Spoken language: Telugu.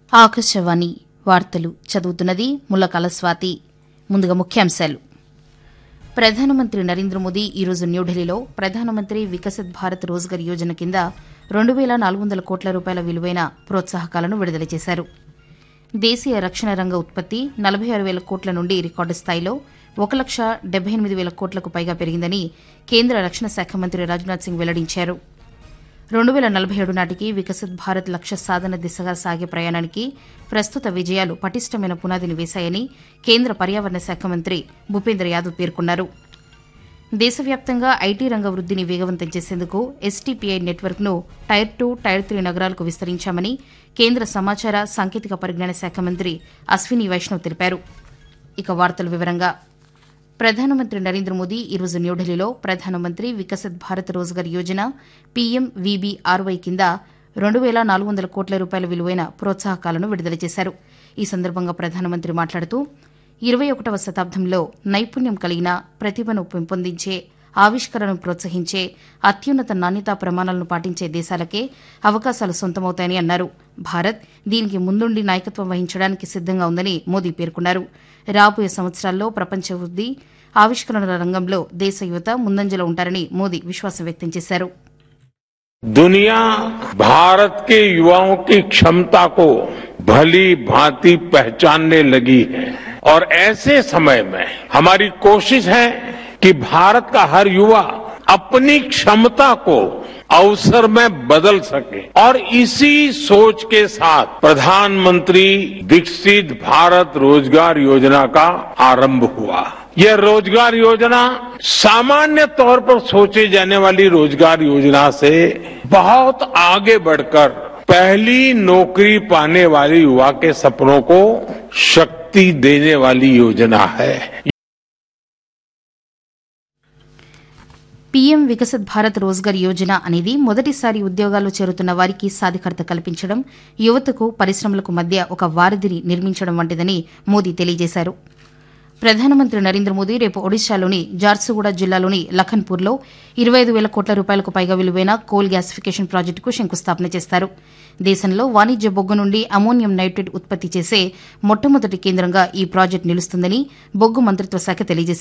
ఆకాశవాణి వార్తలు చదువుతున్నది ముల్లకాల స్వాతి ముందుగా ముఖ్యాంశాలు ప్రధానమంత్రి నరేంద్ర మోదీ ఈరోజు న్యూఢిల్లీలో ప్రధానమంత్రి వికసిత్ భారత్ రోజ్గర్ యోజన కింద రెండు వేల నాలుగు వందల కోట్ల రూపాయల విలువైన ప్రోత్సాహకాలను విడుదల చేశారు దేశీయ రక్షణ రంగ ఉత్పత్తి నలభై ఆరు వేల కోట్ల నుండి రికార్డు స్థాయిలో ఒక లక్ష డెబ్బై ఎనిమిది వేల కోట్లకు పైగా పెరిగిందని కేంద్ర రక్షణ శాఖ మంత్రి రాజ్నాథ్ సింగ్ వెల్లడించారు రెండు వేల నలభై ఏడు నాటికి వికసిత్ భారత్ లక్ష్య సాధన దిశగా సాగే ప్రయాణానికి ప్రస్తుత విజయాలు పటిష్టమైన పునాదిని వేశాయని కేంద్ర పర్యావరణ శాఖ మంత్రి భూపేంద్ర యాదవ్ పేర్కొన్నారు దేశవ్యాప్తంగా ఐటీ రంగ వృద్దిని వేగవంతం చేసేందుకు ఎస్టీపీఐ నెట్వర్క్ను టైర్ టూ టైర్ త్రీ నగరాలకు విస్తరించామని కేంద్ర సమాచార సాంకేతిక పరిజ్ఞాన శాఖ మంత్రి అశ్విని వైష్ణవ్ తెలిపారు ఇక వార్తల వివరంగా ప్రధానమంత్రి నరేంద్ర మోదీ ఈరోజు న్యూఢిల్లీలో ప్రధానమంత్రి వికసిత్ భారత్ రోజ్గర్ యోజన పీఎం వీబీఆర్వై కింద రెండు వేల నాలుగు వందల కోట్ల రూపాయల విలువైన ప్రోత్సాహకాలను విడుదల చేశారు ఈ సందర్భంగా ప్రధానమంత్రి మాట్లాడుతూ ఇరవై ఒకటవ శతాబ్దంలో నైపుణ్యం కలిగిన ప్రతిభను పెంపొందించే ఆవిష్కరణను ప్రోత్సహించే అత్యున్నత నాణ్యతా ప్రమాణాలను పాటించే దేశాలకే అవకాశాలు సొంతమవుతాయని అన్నారు భారత్ దీనికి ముందుండి నాయకత్వం వహించడానికి సిద్దంగా ఉందని మోదీ పేర్కొన్నారు రాబోయే సంవత్సరాల్లో ప్రపంచ వృద్ది ఆవిష్కరణల రంగంలో దేశ యువత ముందంజలో ఉంటారని మోదీ విశ్వాసం వ్యక్తం చేశారు दुनिया भारत के युवाओं की क्षमता को भली भांति पहचानने लगी है और ऐसे समय में हमारी कोशिश है कि भारत का हर युवा अपनी क्षमता को अवसर में बदल सके और इसी सोच के साथ प्रधानमंत्री विकसित भारत रोजगार योजना का आरंभ हुआ यह रोजगार योजना सामान्य तौर पर सोचे जाने वाली रोजगार योजना से बहुत आगे बढ़कर पहली नौकरी पाने वाले युवा के सपनों को शक्ति देने वाली योजना है పీఎం వికసిత్ భారత్ రోజ్గర్ యోజన అనేది మొదటిసారి ఉద్యోగాల్లో చేరుతున్న వారికి సాధికారత కల్పించడం యువతకు పరిశ్రమలకు మధ్య ఒక వారధిని నిర్మించడం వంటిదని మోదీ తెలియజేశారు ప్రధానమంత్రి నరేంద్ర మోదీ రేపు ఒడిశాలోని జార్సుగూడ జిల్లాలోని లఖన్పూర్లో ఇరవై ఐదు వేల కోట్ల రూపాయలకు పైగా విలువైన కోల్ గ్యాసిఫికేషన్ ప్రాజెక్టుకు శంకుస్థాపన చేస్తారు దేశంలో వాణిజ్య బొగ్గు నుండి అమోనియం నైట్రేట్ ఉత్పత్తి చేసే మొట్టమొదటి కేంద్రంగా ఈ ప్రాజెక్టు నిలుస్తుందని బొగ్గు మంత్రిత్వ శాఖ తెలియజేసింది